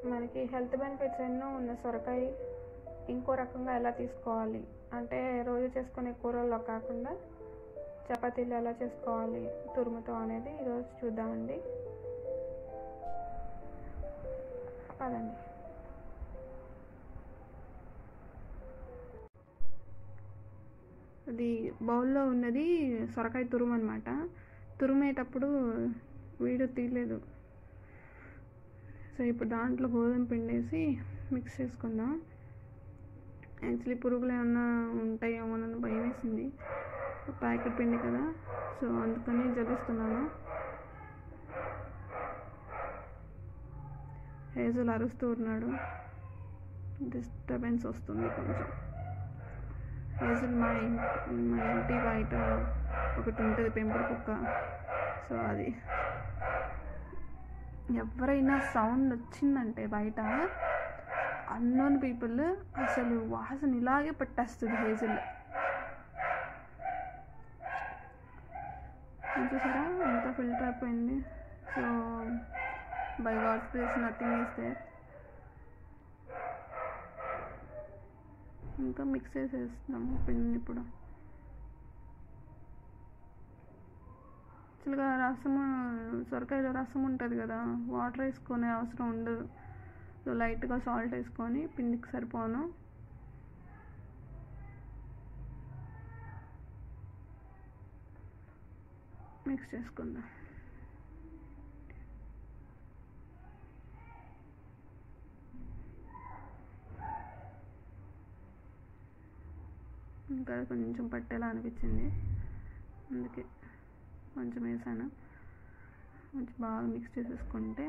మనకి health benefits ఎన్నో ఉన్న సొరకాయ ఇంకో రకంగా ఎలా తీసుకోవాలి అంటే రోజు చేసుకునే కూరల్లో కాకుండా చపాతీలు ఎలా చేసుకోవాలి తురుముతో అనేది ఈరోజు చూద్దామండి పదండి అది బౌల్లో ఉన్నది సొరకాయ తురుము అనమాట తురుమేటప్పుడు వీడియో తీయలేదు సో ఇప్పుడు దాంట్లో గోధుమ పిండి వేసి మిక్స్ చేసుకుందాం యాక్చువల్లీ పురుగులు ఏమన్నా ఉంటాయేమోనని భయం వేసింది ప్యాకెట్ పిండి కదా సో అందుకని జల్లిస్తున్నాను హేజల్ అరుస్తూ ఉన్నాడు డిస్టర్బెన్స్ వస్తుంది కొంచెం హేజల్ మా ఇన్- మా ఇంటి బయట ఒకటి ఉంటుంది పెంపుడు కుక్క సో అది ఎవరైనా సౌండ్ వచ్చిందంటే బయట అన్నోన్ పీపుల్ అసలు వాసన ఇలాగే పట్టేస్తుంది హేజల్ చూసారా అంతా ఫిల్టర్ అయిపోయింది so by God's grace nothing is there ఇంకా మిక్స్ చేసేస్తున్నాము పిండిని ఇప్పుడు యాక్చువల్గా రసము సొరకాయలో రసం ఉంటుంది కదా వాటర్ వేసుకునే అవసరం ఉండదు సో లైట్గా సాల్ట్ వేసుకొని పిండికి సరిపోను మిక్స్ చేసుకుందాం ఇంకా కొంచెం పట్టేలా అనిపించింది అందుకే కొంచెం వేసాను కొంచెం బాగా మిక్స్ చేసేసుకుంటే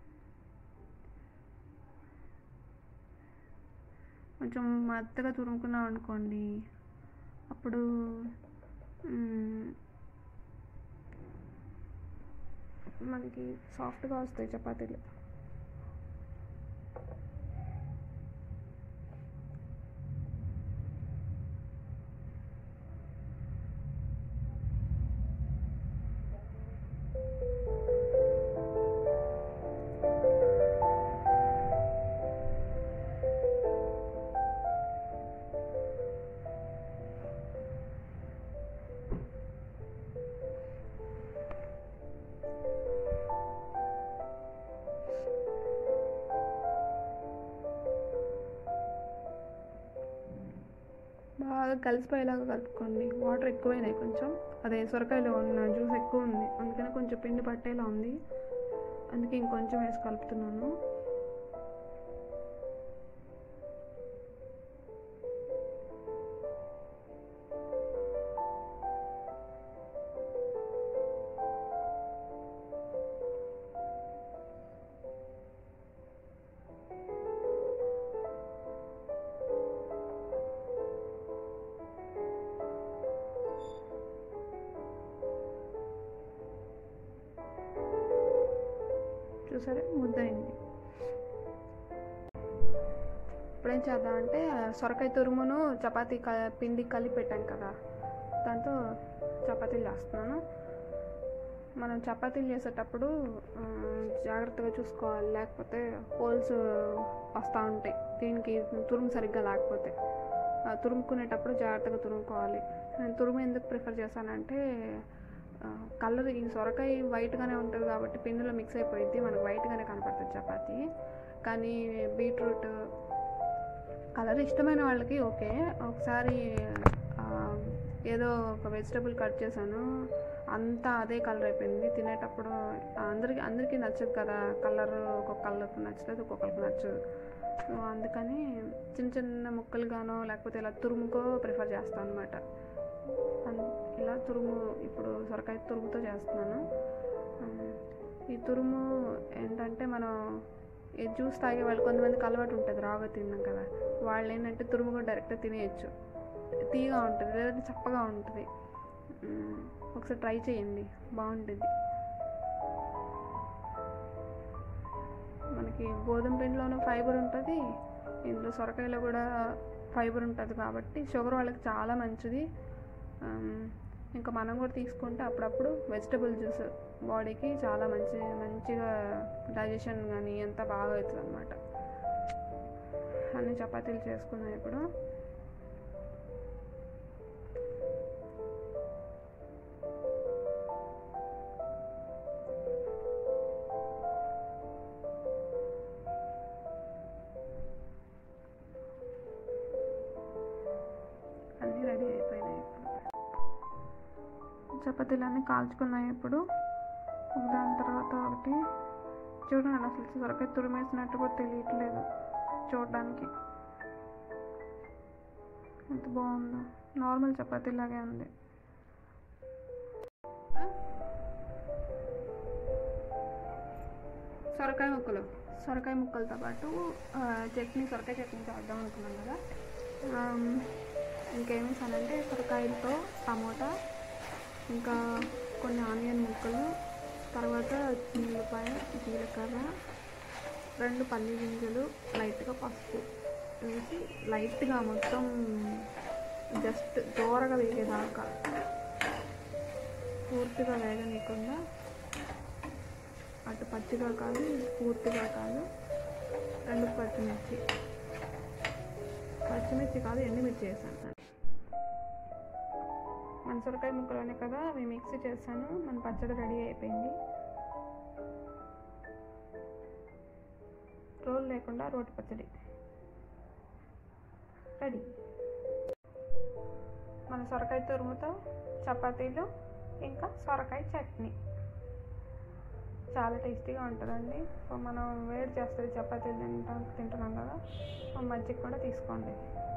కొంచెం మెత్తగా తురుముకున్నాం అనుకోండి అప్పుడు మ్, మనకి సాఫ్ట్గా వస్తాయి చపాతీలు బాగా కలిసిపోయేలాగా కలుపుకోండి వాటర్ ఎక్కువైనాయి కొంచెం అదే సొరకాయలో ఉన్న జ్యూస్ ఎక్కువ ఉంది అందుకని కొంచెం పిండి పట్టేలా ఉంది అందుకే ఇంకొంచెం వేసి కలుపుతున్నాను చూసారా ముద్దయింది ఇప్పుడేం చేద్దామంటే సొరకాయ తురుమును చపాతీ క పిండి కలిపి పెట్టాం కదా దాంతో చపాతీలు చేస్తున్నాను మనం చపాతీలు చేసేటప్పుడు ఆ, జాగ్రత్తగా చూసుకోవాలి లేకపోతే హోల్స్ వస్తూ ఉంటాయి దీనికి తురుము సరిగ్గా లేకపోతే ఆ, తురుముకునేటప్పుడు జాగ్రత్తగా తురుముకోవాలి నేను తురుము ఎందుకు ప్రిఫర్ చేశానంటే కలర్ ఈ సొరకాయ వైట్గానే ఉంటుంది కాబట్టి పిండిలో మిక్స్ అయిపోయింది మనకు వైట్గానే కనపడుతుంది చపాతీ కానీ బీట్రూట్ కలర్ ఇష్టమైన వాళ్ళకి ఓకే ఒకసారి ఆ, ఏదో ఒక వెజిటబుల్ కట్ చేశాను అంతా అదే కలర్ అయిపోయింది తినేటప్పుడు అందరికి అందరికీ నచ్చదు కదా కలర్ ఒక్కొక్క కలర్కి నచ్చుతుంది ఒక్కొక్కరికి నచ్చదు సో అందుకని చిన్న చిన్న ముక్కలుగానో లేకపోతే ఇలా తురుముకో ప్రిఫర్ చేస్తాను అనమాట ఇలా తురుము ఇప్పుడు సొరకాయ తురుముతో చేస్తున్నాను ఉమ్, ఈ తురుము ఏంటంటే మనం ఈ జ్యూస్ తాగే వాళ్ళు కొంతమందికి అలవాటు ఉంటుంది రాగా తిన్నాం కదా వాళ్ళు ఏంటంటే తురుము కూడా డైరెక్ట్గా తినేయచ్చు తీగా ఉంటుంది లేదంటే చప్పగా ఉంటుంది ఉమ్, ఒకసారి ట్రై చేయండి బాగుంటుంది మనకి గోధుమ పిండిలోనూ ఫైబర్ ఉంటుంది ఇందులో సొరకాయలో కూడా ఫైబర్ ఉంటుంది కాబట్టి షుగర్ వాళ్ళకి చాలా మంచిది ఆమ్, ఇంకా మనం కూడా తీసుకుంటే అప్పుడప్పుడు వెజిటబుల్ జ్యూస్ బాడీకి చాలా మంచి మంచిగా డైజెషన్ కానీ అంతా బాగా అవుతుంది అనమాట అన్ని చపాతీలు చేసుకున్నాం ఇప్పుడు అన్నీ రెడీ అయిపోయినాయి ఇప్పుడు చపాతీలన్నీ కాల్చుకున్నాయి ఇప్పుడు దాని తర్వాత ఒకటి చూడండి అసలు సొరకాయ తురిమేసినట్టు కూడా తెలియట్లేదు చూడడానికి ఎంత బాగుందో నార్మల్ చపాతీ లాగే ఉంది సొరకాయ ముక్కలు సొరకాయ ముక్కలతో పాటు ఆ, చట్నీ సొరకాయ చట్నీ చేద్దాం అనుకున్నాం కదా ఆమ్, ఇంకేమేసానంటే సొరకాయలతో టమోటా ఇంకా కొన్ని ఆనియన్ ముక్కలు తర్వాత ఉల్లిపాయ జీలకర్ర రెండు పల్లి గింజలు లైట్గా పసుపు వేసి లైట్గా మొత్తం జస్ట్ దూరగా వేగేదాకా పూర్తిగా వేగనీయకుండా అటు పచ్చిగా కాదు ఇటు పూర్తిగా కాదు రెండు పచ్చిమిర్చి పచ్చిమిర్చి కాదు ఎండుమిర్చి వేసాను మన సొరకాయ ముక్కలోనే కదా అవి మిక్సీ చేస్తాను మన పచ్చడి రెడీ అయిపోయింది రోల్ లేకుండా రోటి పచ్చడి రెడీ మన సొరకాయ తురుముతో చపాతీలు ఇంకా సొరకాయ చట్నీ చాలా టేస్టీగా ఉంటుందండి సో మనం వేడి చేస్తుంది చపాతీలు తింటాం తింటున్నాం కదా సో మజ్జిగ కూడా తీసుకోండి